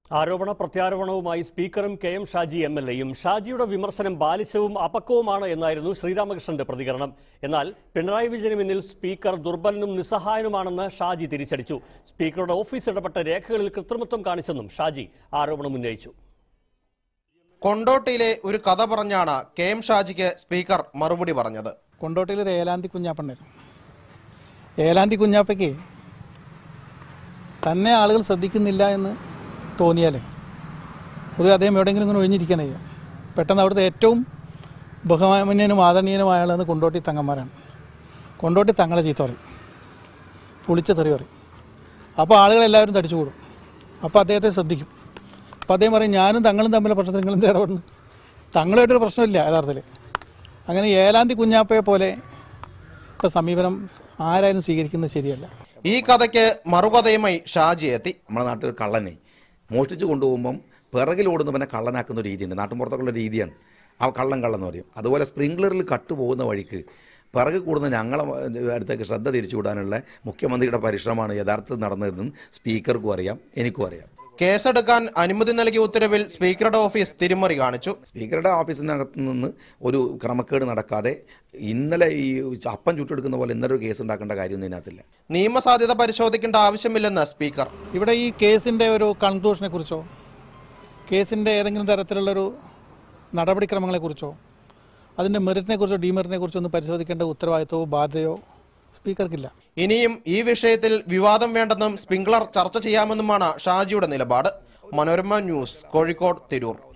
ആരോപണ പ്രത്യാരോപണവുമായി സ്പീക്കറും K M Shaji M L എയും ഷാജിയുടെ വിമർശനം ബാലിശവും അപക്വവുമാണ് എന്നായിരുന്നു ശ്രീരാമകൃഷ്ണന്റെ പ്രതികരണം എന്നാൽ പിണറായി വിജയന് മുന്നിൽ സ്പീക്കർ ദുർബലനും നിസ്സഹായനുമാണെന്ന് ഷാജി തിരിച്ചടിച്ചു സ്പീക്കറുടെ ഓഫീസ് ഇടപെട്ട രേഖകളിൽ കൃത്രിമത്വം കാണിച്ചെന്നും ഷാജി ആരോപണം ഉന്നയിച്ചു കൊണ്ടോട്ടിയിലെ ഒരു കഥ പറഞ്ഞാണ് കെ എം ഷാജിക്ക് സ്പീക്കർ മറുപടി പറഞ്ഞത് കൊണ്ടോട്ടിയിൽ ഒരു ഏലാന്തി കുഞ്ഞാപ്പുണ്ടായിരുന്നു ഏലാന്തി കുഞ്ഞാപ്പയ്ക്ക് തന്നെ ആളുകൾ ശ്രദ്ധിക്കുന്നില്ല എന്ന് തോന്നിയാലേ പൊതുവെ അദ്ദേഹം എവിടെയെങ്കിലും ഇങ്ങനെ ഒഴിഞ്ഞിരിക്കണേ പെട്ടെന്ന് അവിടുത്തെ ഏറ്റവും ബഹുമാന്യനും ആദരണീയനുമായ ആളെന്ന് കൊണ്ടോട്ടി തങ്ങന്മാരാണ് കൊണ്ടോട്ടി തങ്ങളെ ചീത്ത പറയും പുളിച്ച തെറി പറയും അപ്പോൾ ആളുകളെല്ലാവരും തടിച്ചു കൂടും അപ്പോൾ അദ്ദേഹത്തെ ശ്രദ്ധിക്കും അപ്പോൾ അദ്ദേഹം പറയും ഞാനും തങ്ങളും തമ്മിലുള്ള പ്രശ്നത്തിൽ നിങ്ങൾ എന്ത് ഇടപെടുന്നു തങ്ങളുമായിട്ടൊരു പ്രശ്നമില്ല യഥാർത്ഥത്തിൽ അങ്ങനെ ഏലാന്തി കുഞ്ഞാപ്പയെ പോലെ ഉള്ള സമീപനം ആരായാലും സ്വീകരിക്കുന്നത് ശരിയല്ല ഈ കഥയ്ക്ക് മറുകഥയുമായി ഷാജി എത്തി നമ്മുടെ നാട്ടിൽ ഒരു കള്ളനെ മോഷ്ടിച്ച് കൊണ്ടുപോകുമ്പം പിറകിൽ ഓടുന്നവനെ കള്ളനാക്കുന്ന ഒരു രീതിയുണ്ട് നാട്ടിൻപുറത്തൊക്കെയുള്ള രീതിയാണ് ആ കള്ളൻ കള്ളൻ എന്ന് പറയും അതുപോലെ സ്പ്രിംഗ്ലറിൽ കട്ട് പോകുന്ന വഴിക്ക് പിറകെ കൂടുന്ന ഞങ്ങളെ അടുത്തേക്ക് ശ്രദ്ധ തിരിച്ചു വിടാനുള്ള മുഖ്യമന്ത്രിയുടെ പരിശ്രമമാണ് യഥാർത്ഥത്തിൽ നടന്നതെന്നും സ്പീക്കർക്കും അറിയാം എനിക്കും അറിയാം കേസെടുക്കാൻ അനുമതി നൽകിയ ഉത്തരവിൽ സ്പീക്കറുടെ ഓഫീസ് തിരിമറി കാണിച്ചു സ്പീക്കറുടെ ഓഫീസിനകത്ത് നിന്ന് ഒരു ക്രമക്കേട് നടക്കാതെ ഇന്നലെ ഈ അപ്പം ചുട്ടെടുക്കുന്ന പോലെ ഇന്നലെ ഒരു കേസ് ഉണ്ടാക്കേണ്ട കാര്യമൊന്നും ഇതിനകത്തില്ല നിയമസാധ്യത പരിശോധിക്കേണ്ട ആവശ്യമില്ലെന്ന് സ്പീക്കർ ഇവിടെ ഈ കേസിൻ്റെ ഒരു കൺക്ലൂഷനെ കുറിച്ചോ കേസിൻ്റെ ഏതെങ്കിലും തരത്തിലുള്ളൊരു നടപടിക്രമങ്ങളെക്കുറിച്ചോ അതിൻ്റെ മെറിറ്റിനെ കുറിച്ചോ ഡിമെറിറ്റിനെ കുറിച്ചോ ഒന്നും പരിശോധിക്കേണ്ട ഉത്തരവാദിത്വമോ ബാധ്യതയോ സ്പീക്കർക്കില്ല ഇനിയും ഈ വിഷയത്തിൽ വിവാദം വേണ്ടെന്നും സ്പ്രിംഗ്ലർ ചർച്ച ചെയ്യാമെന്നുമാണ് ഷാജിയുടെ നിലപാട് മനോരമ ന്യൂസ് കോഴിക്കോട് തിരൂർ